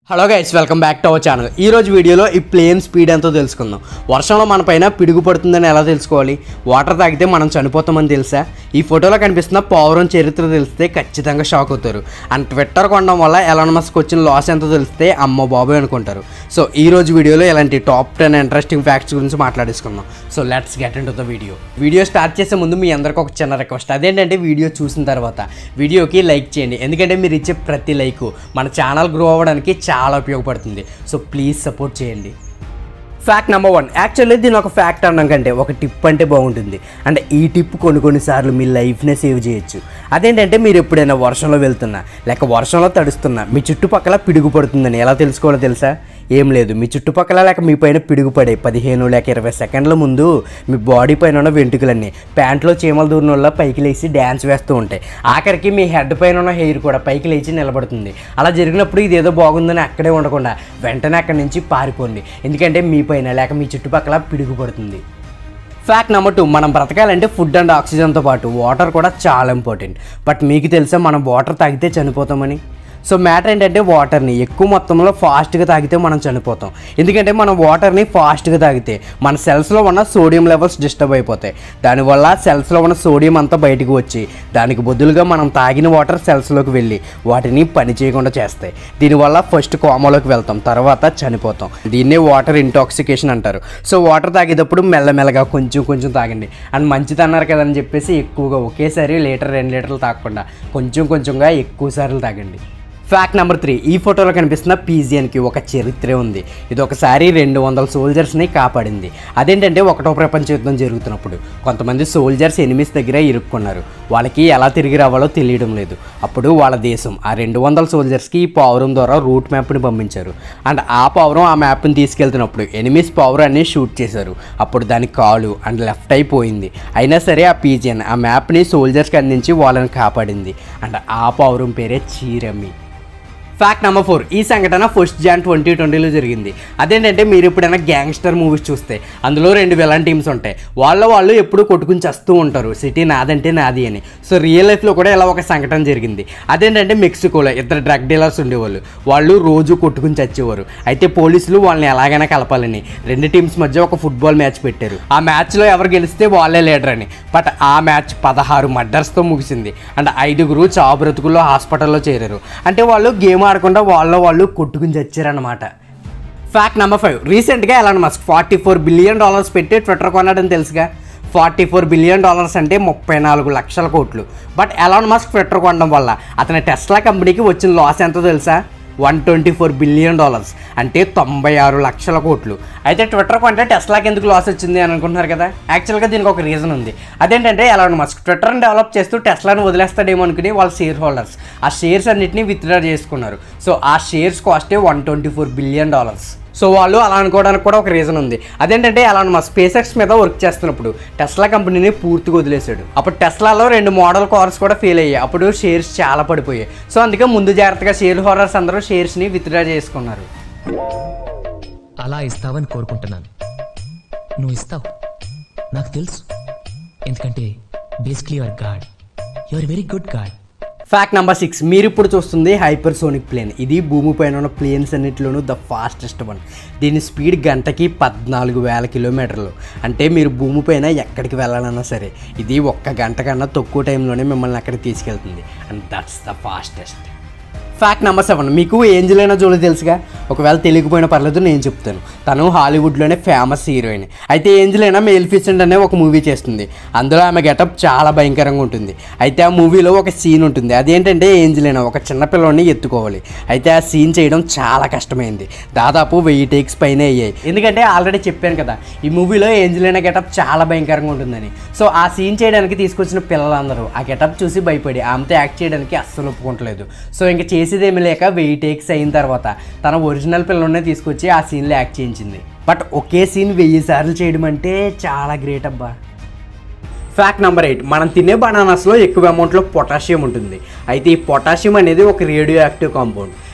hello guys welcome back to our channel ఈ రోజు వీడియోలో ఈ ప్లేన్ స్పీడ్ ఎంతో తెలుసుకుందాం వర్షంలో మన పైన పిడుగు పడుతుందని ఎలా తెలుసుకోవాలి వాటర్ తాగితే మనం చనిపోతామని తెలుసా ఈ ఫోటోలో కనిపిస్తున్న పౌరం చరిత్ర తెలిస్తే ఖచ్చితంగా షాక్ అవుతారు అండ్ ట్విట్టర్ కొనడం వల్ల ఎలాన్ మస్క్ వచ్చిన లాస్ ఎంతో తెలిస్తే అమ్మ బాబోయ్ అనుకుంటారు సో ఈ రోజు వీడియోలో ఇలాంటి టాప్ టెన్ ఇంట్రెస్టింగ్ ఫ్యాక్ట్స్ గురించి మాట్లాడేసుకుందాం so let's get into the video video start చేసే ముందు మీ అందరికి ఒక చిన్న రిక్వెస్ట్ అదేంటంటే వీడియో చూసిన తర్వాత వీడియోకి లైక్ చేయండి ఎందుకంటే మీరు ఇచ్చే ప్రతి లైక్ మన ఛానల్ గ్రో అవ్వడానికి చాలా ఉపయోగపడుతుంది సో ప్లీజ్ సపోర్ట్ చేయండి ఫ్యాక్ట్ నెంబర్ వన్ యాక్చువల్లీ దీని ఒక ఫ్యాక్ట్ అనడం కంటే ఒక టిప్ అంటే బాగుంటుంది అంటే ఈ టిప్ కొన్ని కొన్నిసార్లు మీ లైఫ్నే సేవ్ చేయొచ్చు అదేంటంటే మీరు ఎప్పుడైనా వర్షంలో వెళ్తున్నా లేక వర్షంలో తడుస్తున్నా మీ చుట్టుపక్కల పిడుగు పడుతుందని ఎలా తెలుసుకోవాలో తెలుసా ఏం లేదు మీ చుట్టుపక్కల లేక మీ పైన పిడుగు పడే పదిహేను లేక ఇరవై సెకండ్ల ముందు మీ బాడీ పైన ఉన్న వెంట్రుకలన్నీ ప్యాంట్లో చీమలు దూరిన వల్ల పైకి లేచి డ్యాన్స్ వేస్తూ ఉంటాయి ఆఖరికి మీ హెడ్ పైన ఉన్న హెయిర్ కూడా పైకి లేచి నిలబడుతుంది అలా జరిగినప్పుడు ఇది ఏదో బాగుందని అక్కడే ఉండకుండా వెంటనే అక్కడి నుంచి పారిపోండి ఎందుకంటే మీ పైన లేక మీ చుట్టుపక్కల పిడుగు పడుతుంది ఫ్యాక్ట్ నెంబర్ టూ మనం బ్రతకాలంటే ఫుడ్ అండ్ ఆక్సిజన్తో పాటు వాటర్ కూడా చాలా ఇంపార్టెంట్ బట్ మీకు తెలుసా మనం వాటర్ తాగితే చనిపోతామని సో మ్యాటర్ ఏంటంటే వాటర్ని ఎక్కువ మొత్తంలో ఫాస్ట్గా తాగితే మనం చనిపోతాం ఎందుకంటే మనం వాటర్ని ఫాస్ట్గా తాగితే మన సెల్స్లో ఉన్న సోడియం లెవెల్స్ డిస్టర్బ్ అయిపోతాయి దానివల్ల సెల్స్లో ఉన్న సోడియం అంతా బయటకు వచ్చి దానికి బదులుగా మనం తాగిన వాటర్ సెల్స్లోకి వెళ్ళి వాటిని పని చేయకుండా చేస్తాయి దీనివల్ల ఫస్ట్ కోమలోకి వెళ్తాం తర్వాత చనిపోతాం దీన్నే వాటర్ ఇంటాక్సికేషన్ అంటారు సో వాటర్ తాగేటప్పుడు మెల్లమెల్లగా కొంచెం కొంచెం తాగండి అండ్ మంచిది అన్నారు కదని చెప్పేసి ఎక్కువగా ఒకేసారి లీటర్ రెండు లీటర్లు తాగకుండా కొంచెం కొంచెంగా ఎక్కువ సార్లు తాగండి ఫ్యాక్ట్ నెంబర్ త్రీ ఈ ఫోటోలో కనిపిస్తున్న పీజియన్కి ఒక చరిత్రే ఉంది ఇది ఒకసారి రెండు వందల సోల్జర్స్ని కాపాడింది అదేంటంటే ఒకటో ప్రపంచ యుద్ధం జరుగుతున్నప్పుడు కొంతమంది సోల్జర్స్ ఎనిమిస్ దగ్గర ఇరుక్కున్నారు వాళ్ళకి ఎలా తిరిగి రావాలో తెలియడం లేదు అప్పుడు వాళ్ళ దేశం ఆ రెండు వందల సోల్జర్స్కి ఈ పావురం ద్వారా రూట్ మ్యాప్ని పంపించారు అండ్ ఆ పావురం ఆ మ్యాప్ని తీసుకెళ్తున్నప్పుడు ఎనిమిస్ పావురాన్ని షూట్ చేశారు అప్పుడు దాని కాలు అండ్ లెఫ్ట్ అయిపోయింది అయినా సరే ఆ పీజియన్ ఆ మ్యాప్ని సోల్జర్స్కి అందించి వాళ్ళని కాపాడింది అండ్ ఆ పావురం పేరే చీరమ్మి ఫ్యాక్ట్ నెంబర్ ఫోర్ ఈ సంఘటన ఫస్ట్ జాన్ ట్వంటీ ట్వంటీలో జరిగింది అదేంటంటే మీరు ఎప్పుడైనా గ్యాంగ్స్టర్ మూవీస్ చూస్తే అందులో రెండు విలన్ టీమ్స్ ఉంటాయి వాళ్ళ వాళ్ళు ఎప్పుడు కొట్టుకుని చేస్తూ ఉంటారు సిటీ నాదంటే నాది అని సో రియల్ లైఫ్లో కూడా ఇలా ఒక సంఘటన జరిగింది అదేంటంటే మెక్సికోలో ఇద్దరు డ్రగ్ డీలర్స్ ఉండేవాళ్ళు వాళ్ళు రోజు కొట్టుకుని చచ్చేవారు అయితే పోలీసులు వాళ్ళని ఎలాగైనా కలపాలని రెండు టీమ్స్ మధ్య ఒక ఫుట్బాల్ మ్యాచ్ పెట్టారు ఆ మ్యాచ్లో ఎవరు గెలిస్తే వాళ్ళే లీడర్ అని బట్ ఆ మ్యాచ్ పదహారు మర్డర్స్తో ముగిసింది అండ్ ఐదుగురు చావు బ్రతుకుల్లో హాస్పిటల్లో చేరారు అంటే వాళ్ళు గేమ్ ఆడకుండా వాళ్ళ వాళ్ళు కొట్టుకుని చచ్చారన్నమాట ఫ్యాక్ట్ నెంబర్ ఫైవ్ రీసెంట్గా Elon Musk forty four billion dollars పెట్టి ట్విట్టర్ కొన్నాడని తెలుసుగా ఫార్టీ ఫోర్ బిలియన్ డాలర్స్ అంటే ముప్పై నాలుగు లక్షల కోట్లు బట్ ఎలాన్ మస్క్ ట్విట్టర్ కొనడం వల్ల అతని టెస్లా కంపెనీకి వచ్చిన లాస్ ఎంతో తెలుసా one twenty four billion dollars అంటే తొంభై ఆరు లక్షల కోట్లు అయితే ట్విట్టర్ కొంటే టెస్లాకి ఎందుకు లాస్ వచ్చింది అని అనుకుంటున్నారు కదా యాక్చువల్గా దీనికి ఒక రీజన్ ఉంది అదేంటంటే ఎలాన్ మస్క్ ట్విట్టర్ని డెవలప్ చేస్తూ టెస్లాను వదిలేస్తాడేమో అనుకుని వాళ్ళ షేర్ హోల్డర్స్ ఆ షేర్స్ అన్నింటినీ విత్డ్రా చేసుకున్నారు సో ఆ షేర్స్ కాస్టే one twenty four billion dollars so వాళ్ళు అలా అనుకోవడానికి కూడా ఒక రీజన్ ఉంది అదేంటంటే అలా మా స్పేస్ ఎక్స్ మీద వర్క్ చేస్తున్నప్పుడు టెస్లా కంపెనీని పూర్తిగా వదిలేశాడు అప్పుడు టెస్లాలో రెండు మోడల్ కార్స్ కూడా ఫెయిల్ అయ్యాయి అప్పుడు షేర్స్ చాలా పడిపోయాయి సో అందుకే ముందు జాగ్రత్తగా షేర్ హోల్డర్స్ అందరూ షేర్స్ని విత్డ్రా చేసుకున్నారు అలా ఇస్తావని కోరుకుంటున్నాను నువ్వు ఇస్తావు నాకు తెలుసు ఎందుకంటే basically your god your very good god fact number six మీరు ఇప్పుడు చూస్తుంది హైపర్సోనిక్ ప్లేన్ ఇది భూమిపైన ఉన్న ప్లేన్స్ అన్నింటిలోనూ ద ఫాస్టెస్ట్ వన్ దీని స్పీడ్ గంటకి పద్నాలుగు వేల కిలోమీటర్లు అంటే మీరు భూమిపైన ఎక్కడికి వెళ్ళాలన్నా సరే ఇది ఒక్క గంట కన్నా తక్కువ టైంలోనే మిమ్మల్ని అక్కడికి తీసుకెళ్తుంది and that's the fastest fact number seven మీకు ఏంజలైనా జోలి తెలుసుగా ఒకవేళ తెలియకపోయినా పర్లేదు నేను చెప్తాను తను హాలీవుడ్లోనే ఫేమస్ హీరోయిన్ అయితే ఏంజలైనా మేల్ఫిసెంట్ అనే ఒక మూవీ చేస్తుంది అందులో ఆమె గెటప్ చాలా భయంకరంగా ఉంటుంది అయితే ఆ మూవీలో ఒక సీన్ ఉంటుంది అదేంటంటే ఏంజలైనా ఒక చిన్న పిల్లోని ఎత్తుకోవాలి అయితే ఆ సీన్ చేయడం చాలా కష్టమైంది దాదాపు వెయ్యి టేక్స్ పైన అయ్యాయి ఎందుకంటే ఆల్రెడీ చెప్పాను కదా ఈ మూవీలో ఏంజలైనా గెటప్ చాలా భయంకరంగా ఉంటుందని సో ఆ సీన్ చేయడానికి తీసుకొచ్చిన పిల్లలందరూ ఆ గెటప్ చూసి భయపడి ఆమెతో యాక్ట్ చేయడానికి అస్సలు ఒప్పుకోవట్లేదు సో ఇంకా చేసేదేమీ లేక వెయ్యి టేక్స్ అయిన తర్వాత తన ఒరిజినల్ పిల్లల్నే తీసుకొచ్చి ఆ సీన్లో యాక్ట్ చేయించింది బట్ ఒకే సీన్ వెయ్యి సార్లు చేయడం అంటే చాలా గ్రేట్ అబ్బా ఫ్యాక్ట్ నెంబర్ ఎయిట్ మనం తినే బనానాస్లో ఎక్కువ అమౌంట్లో పొటాషియం ఉంటుంది అయితే ఈ పొటాషియం అనేది ఒక radioactive compound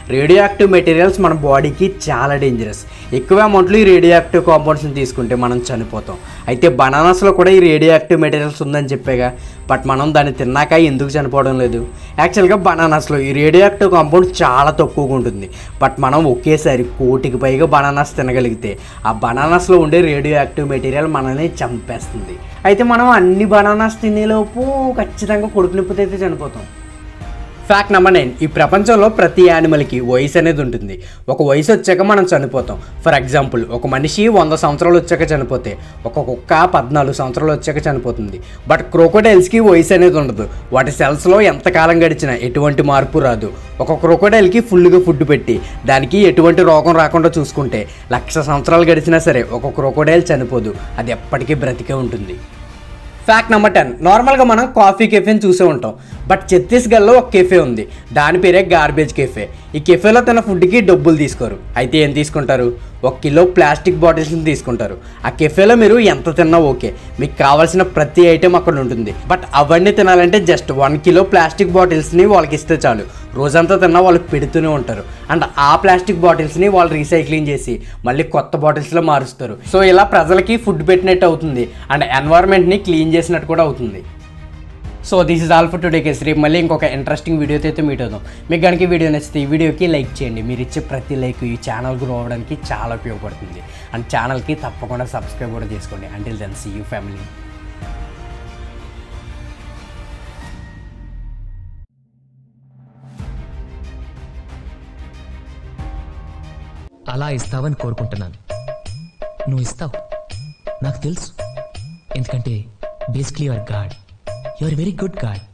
radioactive materials మన బాడీకి చాలా డేంజరస్ ఎక్కువ అమౌంట్లో ఈ రేడియో యాక్టివ్ కాంపౌండ్స్ని తీసుకుంటే మనం చనిపోతాం అయితే బనానాస్లో కూడా ఈ రేడియో యాక్టివ్ మెటీరియల్స్ ఉందని చెప్పాగా బట్ మనం దాన్ని తిన్నాక ఎందుకు చనిపోవడం లేదు యాక్చువల్గా బనానాస్లో ఈ రేడియో యాక్టివ్ కాంపౌండ్ చాలా తక్కువగా ఉంటుంది బట్ మనం ఒకేసారి కోటికి పైగా బనానాస్ తినగలిగితే ఆ బనానాస్లో ఉండే రేడియో యాక్టివ్ మెటీరియల్ మనల్ని చంపేస్తుంది అయితే మనం అన్ని బనానాస్ తినేలోపు ఖచ్చితంగా కొడుకు నొప్పితో అయితే చనిపోతాం ఫ్యాక్ట్ నెంబర్ నైన్ ఈ ప్రపంచంలో ప్రతి యానిమల్కి వయసు అనేది ఉంటుంది ఒక వయసు వచ్చాక మనం చనిపోతాం ఫర్ ఎగ్జాంపుల్ ఒక మనిషి వంద సంవత్సరాలు వచ్చాక చనిపోతే ఒక కుక్క పద్నాలుగు సంవత్సరాలు వచ్చాక చనిపోతుంది బట్ క్రోకోడైల్స్కి వయసు అనేది ఉండదు వాటి సెల్స్లో ఎంతకాలం గడిచినా ఎటువంటి మార్పు రాదు ఒక క్రోకోడైల్కి ఫుల్గా ఫుడ్ పెట్టి దానికి ఎటువంటి రోగం రాకుండా చూసుకుంటే లక్ష సంవత్సరాలు గడిచినా సరే ఒక క్రోకోడైల్ చనిపోదు అది ఎప్పటికీ బ్రతికే ఉంటుంది ఫ్యాక్ట్ నెంబర్ టెన్ నార్మల్గా మనం కాఫీ కెఫేని చూసే ఉంటాం బట్ ఛత్తీస్గఢ్లో ఒక కెఫే ఉంది దాని పేరే గార్బేజ్ కెఫే ఈ కెఫేలో తన ఫుడ్కి డబ్బులు తీసుకోరు అయితే ఏం తీసుకుంటారు ఒక కిలో ప్లాస్టిక్ బాటిల్స్ని తీసుకుంటారు ఆ కెఫేలో మీరు ఎంత తిన్నా ఓకే మీకు కావాల్సిన ప్రతి ఐటెం అక్కడ ఉంటుంది బట్ అవన్నీ తినాలంటే జస్ట్ వన్ కిలో ప్లాస్టిక్ బాటిల్స్ని వాళ్ళకి ఇస్తే చాలు రోజంతా తిన్నా వాళ్ళు పెడుతూనే ఉంటారు అండ్ ఆ ప్లాస్టిక్ బాటిల్స్ని వాళ్ళు రీసైక్లింగ్ చేసి మళ్ళీ కొత్త బాటిల్స్లో మారుస్తారు సో ఇలా ప్రజలకి ఫుడ్ పెట్టినట్టు అవుతుంది అండ్ ఎన్వైర్న్మెంట్ని క్లీన్ చేసినట్టు కూడా అవుతుంది so this is all for today guys రేపు మళ్ళీ ఇంకొక ఇంట్రెస్టింగ్ వీడియోతో అయితే మీట్ అవుదాం మీకు కనుక ఈ వీడియో నచ్చితే ఈ వీడియోకి లైక్ చేయండి మీరు ఇచ్చే ప్రతి లైక్ ఈ ఛానల్ గ్రో అవ్వడానికి చాలా ఉపయోగపడుతుంది అండ్ ఛానల్కి తప్పకుండా సబ్స్క్రైబ్ కూడా చేసుకోండి until then see you family అలా ఇస్తావని కోరుకుంటున్నాను నువ్వు ఇస్తావు నాకు తెలుసు ఎందుకంటే basically your god your very good God